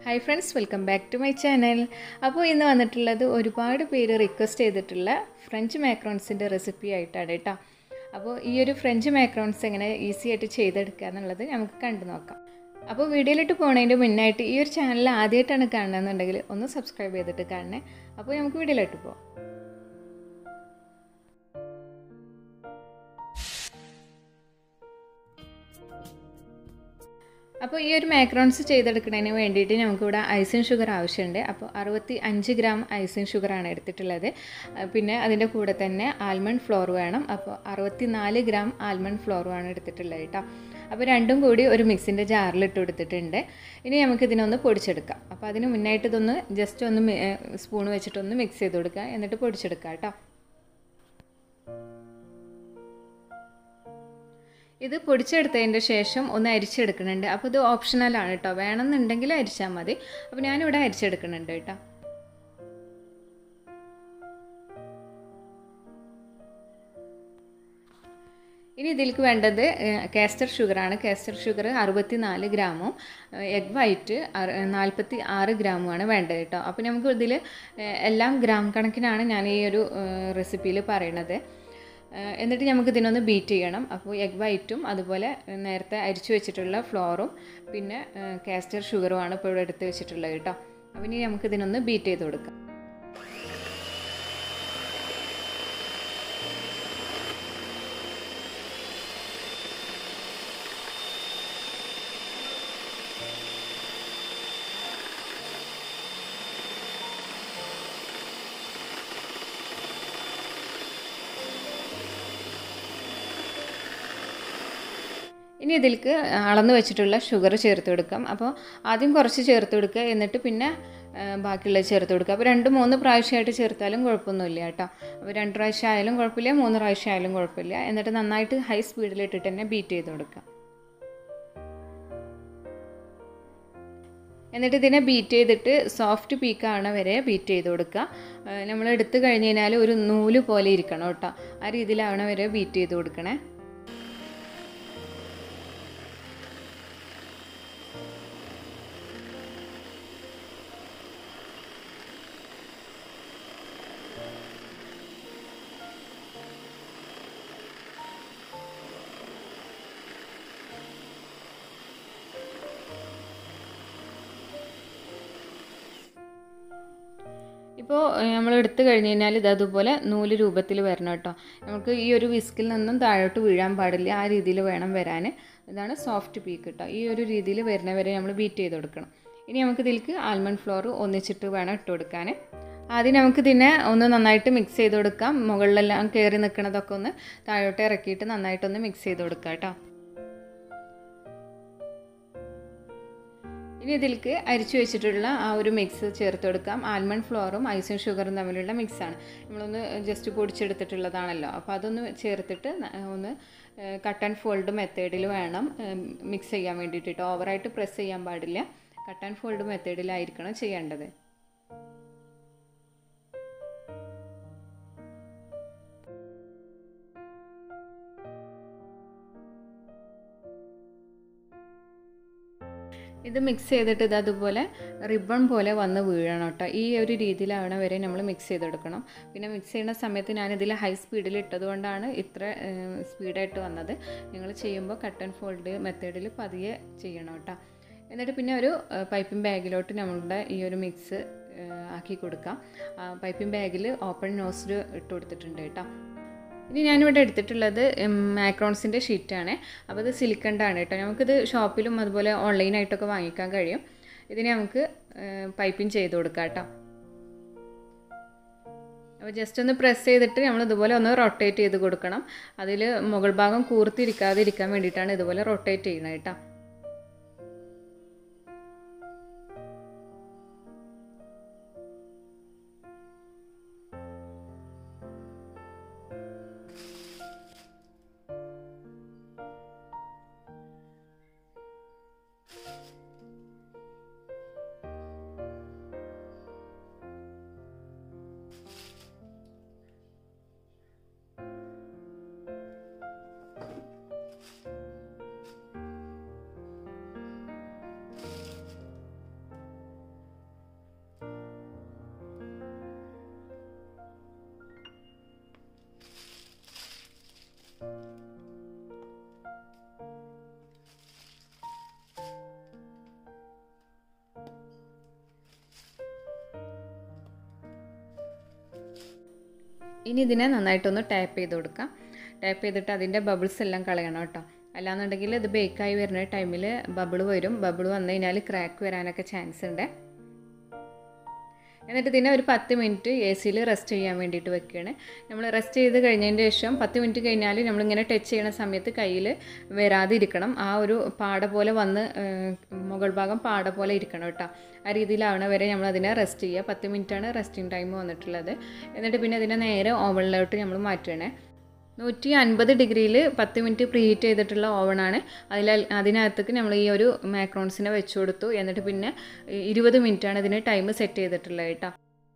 hi friends welcome back to my channel അപ്പോൾ ഇന്ന് വന്നിട്ടുള്ളത് ഒരുപാട് പേര് റിക്വസ്റ്റ് ചെയ്തിട്ടുള്ള ഫ്രഞ്ച് മാക്രോൺസിൻ്റെ റെസിപ്പി ആയിട്ടാണ് കേട്ടോ അപ്പോൾ ഈ ഒരു ഫ്രഞ്ച് മാക്രോൺസ് എങ്ങനെ ഈസി ആയിട്ട് ചെയ്തെടുക്കുക എന്നുള്ളത് നമുക്ക് കണ്ടു നോക്കാം അപ്പോൾ വീഡിയോയിലിട്ട് പോകുന്നതിൻ്റെ മുന്നായിട്ട് ഈ ഒരു ചാനൽ ആദ്യമായിട്ടാണ് കാണുന്നതെന്നുണ്ടെങ്കിൽ ഒന്ന് സബ്സ്ക്രൈബ് ചെയ്തിട്ട് കാണണേ അപ്പോൾ നമുക്ക് വീഡിയോയിലിട്ട് പോകാം അപ്പോൾ ഈ ഒരു മാക്രോൺസ് ചെയ്തെടുക്കുന്നതിന് വേണ്ടിയിട്ട് നമുക്കിവിടെ ഐസിൻ ഷുഗർ ആവശ്യമുണ്ട് അപ്പോൾ അറുപത്തി അഞ്ച് ഗ്രാം ഐസിൻ ഷുഗറാണ് എടുത്തിട്ടുള്ളത് പിന്നെ അതിൻ്റെ കൂടെ തന്നെ ആൽമണ്ട് ഫ്ലോർ വേണം അപ്പോൾ അറുപത്തി നാല് ഗ്രാം ആൽമണ്ട് ഫ്ലോറുമാണ് എടുത്തിട്ടുള്ളത് കേട്ടോ അപ്പോൾ രണ്ടും കൂടി ഒരു മിക്സിൻ്റെ ജാറിൽ ഇട്ട് കൊടുത്തിട്ടുണ്ട് ഇനി നമുക്ക് ഇതിനൊന്ന് പൊടിച്ചെടുക്കാം അപ്പോൾ അതിന് മുന്നായിട്ട് ഇതൊന്ന് ജസ്റ്റ് ഒന്ന് സ്പൂൺ വെച്ചിട്ടൊന്ന് മിക്സ് ചെയ്ത് കൊടുക്കുക എന്നിട്ട് പൊടിച്ചെടുക്കാം കേട്ടോ ഇത് പൊടിച്ചെടുത്തതിൻ്റെ ശേഷം ഒന്ന് അരിച്ചെടുക്കുന്നുണ്ട് അപ്പോൾ ഇത് ഓപ്ഷണലാണ് കേട്ടോ വേണമെന്നുണ്ടെങ്കിൽ അരിച്ചാൽ മതി അപ്പോൾ ഞാനിവിടെ അരിച്ചെടുക്കുന്നുണ്ട് കേട്ടോ ഇനി ഇതിലേക്ക് വേണ്ടത് കാസ്റ്റർ ഷുഗറാണ് കാസ്റ്റർ ഷുഗർ അറുപത്തി നാല് ഗ്രാമും എഗ് വൈറ്റ് നാൽപ്പത്തി ആറ് ഗ്രാമുമാണ് വേണ്ടത് കേട്ടോ അപ്പോൾ നമുക്ക് ഇതിൽ എല്ലാം ഗ്രാം കണക്കിനാണ് ഞാൻ ഈ ഒരു റെസിപ്പിയിൽ പറയണത് എന്നിട്ട് നമുക്ക് ഇതിനൊന്ന് ബീറ്റ് ചെയ്യണം അപ്പോൾ എഗ് വൈറ്റും അതുപോലെ നേരത്തെ അരിച്ചു വെച്ചിട്ടുള്ള ഫ്ലോറും പിന്നെ കാസ്റ്റർ ഷുഗറുമാണ് ഇപ്പോൾ ഇവിടെ എടുത്ത് വെച്ചിട്ടുള്ളത് കേട്ടോ അപ്പോൾ ഇനി നമുക്ക് ഇതിനൊന്ന് ബീറ്റ് ചെയ്ത് കൊടുക്കാം ഇനി ഇതിലേക്ക് അളന്ന് വെച്ചിട്ടുള്ള ഷുഗർ ചേർത്ത് കൊടുക്കാം അപ്പോൾ ആദ്യം കുറച്ച് ചേർത്ത് കൊടുക്കുക എന്നിട്ട് പിന്നെ ബാക്കിയുള്ളത് ചേർത്ത് കൊടുക്കുക അപ്പോൾ രണ്ട് മൂന്ന് പ്രാവശ്യമായിട്ട് ചേർത്താലും കുഴപ്പമൊന്നുമില്ല കേട്ടോ അപ്പോൾ രണ്ട് പ്രാവശ്യം ആയാലും കുഴപ്പമില്ല മൂന്ന് പ്രാവശ്യം ആയാലും കുഴപ്പമില്ല എന്നിട്ട് നന്നായിട്ട് ഹൈ സ്പീഡിൽ ഇട്ടിട്ട് തന്നെ ബീറ്റ് ചെയ്ത് കൊടുക്കുക എന്നിട്ട് ഇതിനെ ബീറ്റ് ചെയ്തിട്ട് സോഫ്റ്റ് പീക്കാണ് വരെ ബീറ്റ് ചെയ്ത് കൊടുക്കുക നമ്മൾ എടുത്തു കഴിഞ്ഞ് കഴിഞ്ഞാൽ ഒരു നൂല് പോലെ ഇരിക്കണം കേട്ടോ ആ രീതിയിലാവണ വരെ ബീറ്റ് ചെയ്ത് കൊടുക്കണേ ഇപ്പോൾ നമ്മൾ എടുത്തു കഴിഞ്ഞ് കഴിഞ്ഞാൽ ഇത് അതുപോലെ നൂല് രൂപത്തിൽ വരണം കേട്ടോ നമുക്ക് ഈ ഒരു വിസ്കിൽ നിന്നും താഴോട്ട് വീഴാൻ പാടില്ല ആ രീതിയിൽ വേണം വരാൻ ഇതാണ് സോഫ്റ്റ് പീക്ക് കേട്ടോ ഈ ഒരു രീതിയിൽ വരുന്ന വരെ നമ്മൾ ബീറ്റ് ചെയ്ത് കൊടുക്കണം ഇനി നമുക്ക് ഇതിലേക്ക് ആൽമണ്ട് ഫ്ലോർ ഒന്നിച്ചിട്ട് വേണം ഇട്ട് കൊടുക്കാൻ ആദ്യം നമുക്ക് ഇതിനെ ഒന്ന് നന്നായിട്ട് മിക്സ് ചെയ്ത് കൊടുക്കാം മുകളിലെല്ലാം കയറി നിൽക്കുന്നതൊക്കെ ഒന്ന് താഴോട്ട് ഇറക്കിയിട്ട് നന്നായിട്ടൊന്ന് മിക്സ് ചെയ്ത് കൊടുക്കാം കേട്ടോ ഇനി ഇതിലേക്ക് അരിച്ചു വെച്ചിട്ടുള്ള ആ ഒരു മിക്സ് ചേർത്ത് കൊടുക്കാം ആൽമണ്ട് ഫ്ലോറും ഐസും ഷുഗറും തമ്മിലുള്ള മിക്സാണ് നമ്മളൊന്ന് ജസ്റ്റ് പൊടിച്ചെടുത്തിട്ടുള്ളതാണല്ലോ അപ്പോൾ അതൊന്ന് ചേർത്തിട്ട് ഒന്ന് കട്ട് ആൻഡ് ഫോൾഡ് മെത്തേഡിൽ വേണം മിക്സ് ചെയ്യാൻ വേണ്ടിയിട്ട് ഓവറായിട്ട് പ്രസ് ചെയ്യാൻ പാടില്ല കട്ട് ആൻഡ് ഫോൾഡ് മെത്തേഡിലായിരിക്കണം ചെയ്യേണ്ടത് ഇത് മിക്സ് ചെയ്തിട്ട് ഇത് അതുപോലെ റിബൺ പോലെ വന്ന് വീഴണം കേട്ടോ ഈ ഒരു രീതിയിലാവണ വരെ നമ്മൾ മിക്സ് ചെയ്തെടുക്കണം പിന്നെ മിക്സ് ചെയ്യുന്ന സമയത്ത് ഞാനിതിൽ ഹൈ സ്പീഡിൽ ഇട്ടത് കൊണ്ടാണ് ഇത്ര സ്പീഡായിട്ട് വന്നത് നിങ്ങൾ ചെയ്യുമ്പോൾ കട്ട് ആൻഡ് ഫോൾഡ് മെത്തേഡിൽ പതിയെ ചെയ്യണം കേട്ടോ എന്നിട്ട് പിന്നെ ഒരു പൈപ്പിംഗ് ബാഗിലോട്ട് നമ്മളുടെ ഈ ഒരു മിക്സ് ആക്കി കൊടുക്കാം പൈപ്പിംഗ് ബാഗിൽ ഓപ്പൺ നോസിൽ ഇട്ട് കൊടുത്തിട്ടുണ്ട് കേട്ടോ ഇനി ഞാനിവിടെ എടുത്തിട്ടുള്ളത് മാക്രോൺസിൻ്റെ ഷീറ്റാണ് അപ്പോൾ ഇത് സിലിക്കണ്ടാണ് കേട്ടോ നമുക്കിത് ഷോപ്പിലും അതുപോലെ ഓൺലൈനായിട്ടൊക്കെ വാങ്ങിക്കാൻ കഴിയും ഇതിനെ നമുക്ക് പൈപ്പിംഗ് ചെയ്ത് കൊടുക്കാം കേട്ടോ അപ്പോൾ ജസ്റ്റ് ഒന്ന് പ്രസ് ചെയ്തിട്ട് നമ്മൾ ഇതുപോലെ ഒന്ന് റൊട്ടേറ്റ് ചെയ്ത് കൊടുക്കണം അതിൽ മുകൾ ഭാഗം കൂർത്തിരിക്കാതെ ഇരിക്കാൻ വേണ്ടിയിട്ടാണ് ഇതുപോലെ റൊട്ടേറ്റ് ചെയ്യുന്നത് കേട്ടോ ഇനി ഇതിനെ നന്നായിട്ടൊന്ന് ടാപ്പ് ചെയ്ത് കൊടുക്കാം ടാപ്പ് ചെയ്തിട്ട് അതിൻ്റെ ബബിൾസ് എല്ലാം കളയണം കേട്ടോ അല്ലാന്നുണ്ടെങ്കിൽ ഇത് ബേക്കായി വരുന്ന ടൈമിൽ ബബിൾ വരും ബബിൾ വന്നു കഴിഞ്ഞാൽ ക്രാക്ക് വരാനൊക്കെ ചാൻസ് ഉണ്ട് എന്നിട്ട് ഇതിനെ ഒരു പത്ത് മിനിറ്റ് എ സിയിൽ റെസ്റ്റ് ചെയ്യാൻ വേണ്ടിയിട്ട് വെക്കുകയാണ് നമ്മൾ റെസ്റ്റ് ചെയ്ത് കഴിഞ്ഞതിന് ശേഷം പത്ത് മിനിറ്റ് കഴിഞ്ഞാൽ നമ്മളിങ്ങനെ ടച്ച് ചെയ്യണ സമയത്ത് കയ്യിൽ വരാതിരിക്കണം ആ ഒരു പാട പോലെ വന്ന് മുകൾ ഭാഗം പാട പോലെ ഇരിക്കണം കേട്ടോ ആ രീതിയിലാവണ വരെ നമ്മൾ അതിനെ റെസ്റ്റ് ചെയ്യുക പത്ത് മിനിറ്റാണ് റെസ്റ്റിംഗ് ടൈം വന്നിട്ടുള്ളത് എന്നിട്ട് പിന്നെ അതിനെ നേരെ ഓവനിലോട്ട് നമ്മൾ മാറ്റണേ നൂറ്റി അൻപത് ഡിഗ്രിയിൽ പത്ത് മിനിറ്റ് പ്രീ ഹീറ്റ് ചെയ്തിട്ടുള്ള ഓവണാണ് അതിൽ അതിനകത്തേക്ക് നമ്മൾ ഈ ഒരു മാക്രോൺസിനെ വെച്ച് കൊടുത്തു എന്നിട്ട് പിന്നെ ഇരുപത് മിനിറ്റാണ് ഇതിന് ടൈം സെറ്റ് ചെയ്തിട്ടുള്ളത് കേട്ടോ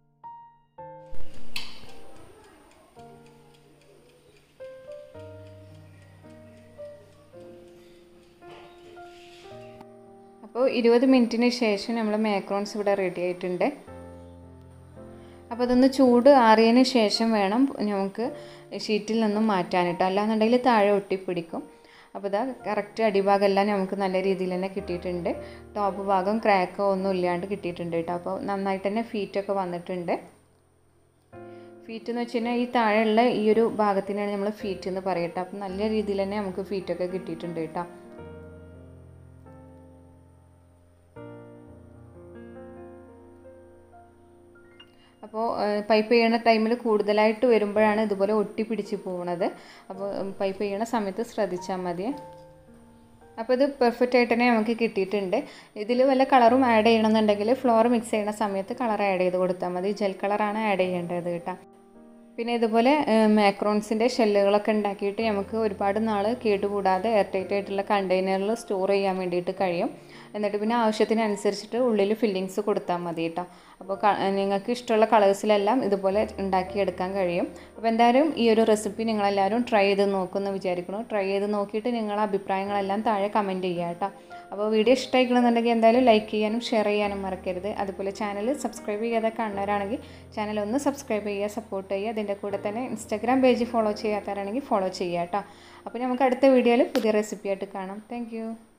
അപ്പോൾ ഇരുപത് മിനിറ്റിന് ശേഷം നമ്മൾ മാക്രോൺസ് ഇവിടെ റെഡി ആയിട്ടുണ്ട് അപ്പോൾ അതൊന്ന് ചൂട് ആറിയതിന് ശേഷം വേണം നമുക്ക് ഷീറ്റിൽ നിന്നും മാറ്റാനിട്ടോ അല്ലാന്നുണ്ടെങ്കിൽ താഴെ ഒട്ടിപ്പിടിക്കും അപ്പോൾ ഇതാ കറക്റ്റ് അടിഭാഗമെല്ലാം നമുക്ക് നല്ല രീതിയിൽ തന്നെ കിട്ടിയിട്ടുണ്ട് ടോപ്പ് ഭാഗം ക്രാക്കോ ഒന്നും ഇല്ലാണ്ട് കിട്ടിയിട്ടുണ്ട് കേട്ടോ അപ്പോൾ നന്നായിട്ട് തന്നെ ഫീറ്റൊക്കെ വന്നിട്ടുണ്ട് ഫീറ്റ് എന്ന് വെച്ച് കഴിഞ്ഞാൽ ഈ താഴെയുള്ള ഈ ഒരു ഭാഗത്തിനാണ് നമ്മൾ ഫീറ്റ് എന്ന് പറയട്ടോ അപ്പോൾ നല്ല രീതിയിൽ തന്നെ നമുക്ക് ഫീറ്റൊക്കെ കിട്ടിയിട്ടുണ്ട് കേട്ടോ അപ്പോൾ പൈപ്പ് ചെയ്യണ ടൈമിൽ കൂടുതലായിട്ട് വരുമ്പോഴാണ് ഇതുപോലെ ഒട്ടിപ്പിടിച്ച് പോകുന്നത് അപ്പോൾ പൈപ്പ് ചെയ്യണ സമയത്ത് ശ്രദ്ധിച്ചാൽ മതി അപ്പോൾ ഇത് പെർഫെക്റ്റ് ആയിട്ട് തന്നെ നമുക്ക് കിട്ടിയിട്ടുണ്ട് ഇതിൽ വല്ല കളറും ആഡ് ചെയ്യണമെന്നുണ്ടെങ്കിൽ ഫ്ലോർ മിക്സ് ചെയ്യുന്ന സമയത്ത് കളർ ആഡ് ചെയ്ത് കൊടുത്താൽ മതി ജെൽ കളറാണ് ആഡ് ചെയ്യേണ്ടത് കേട്ടോ പിന്നെ ഇതുപോലെ മാക്രോൺസിൻ്റെ ഷെല്ലുകളൊക്കെ ഉണ്ടാക്കിയിട്ട് നമുക്ക് ഒരുപാട് നാൾ കേടുകൂടാതെ എയർ ടൈറ്റ് ആയിട്ടുള്ള കണ്ടെയ്നറിൽ സ്റ്റോർ ചെയ്യാൻ വേണ്ടിയിട്ട് കഴിയും എന്നിട്ട് പിന്നെ ആവശ്യത്തിനനുസരിച്ചിട്ട് ഉള്ളിൽ ഫില്ലിങ്സ് കൊടുത്താൽ മതി കേട്ടോ അപ്പോൾ നിങ്ങൾക്ക് ഇഷ്ടമുള്ള കളേഴ്സിലെല്ലാം ഇതുപോലെ ഉണ്ടാക്കിയെടുക്കാൻ കഴിയും അപ്പോൾ എന്തായാലും ഈ ഒരു റെസിപ്പി നിങ്ങളെല്ലാവരും ട്രൈ ചെയ്ത് നോക്കുമെന്ന് വിചാരിക്കുന്നു ട്രൈ ചെയ്ത് നോക്കിയിട്ട് നിങ്ങളുടെ അഭിപ്രായങ്ങളെല്ലാം താഴെ കമൻറ്റ് ചെയ്യുക കേട്ടോ അപ്പോൾ വീഡിയോ ഇഷ്ടമായിക്കണമെന്നുണ്ടെങ്കിൽ എന്തായാലും ലൈക്ക് ചെയ്യാനും ഷെയർ ചെയ്യാനും മറക്കരുത് അതുപോലെ ചാനൽ സബ്സ്ക്രൈബ് ചെയ്യാതെ കാണുന്നവരാണെങ്കിൽ ചാനൽ ഒന്ന് സബ്സ്ക്രൈബ് ചെയ്യുക സപ്പോർട്ട് ചെയ്യുക അതിൻ്റെ കൂടെ തന്നെ ഇൻസ്റ്റാഗ്രാം പേജ് ഫോളോ ചെയ്യാത്തവരാണെങ്കിൽ ഫോളോ ചെയ്യുക കേട്ടോ അപ്പോൾ നമുക്ക് അടുത്ത വീഡിയോയിൽ പുതിയ റെസിപ്പി ആയിട്ട് കാണാം താങ്ക്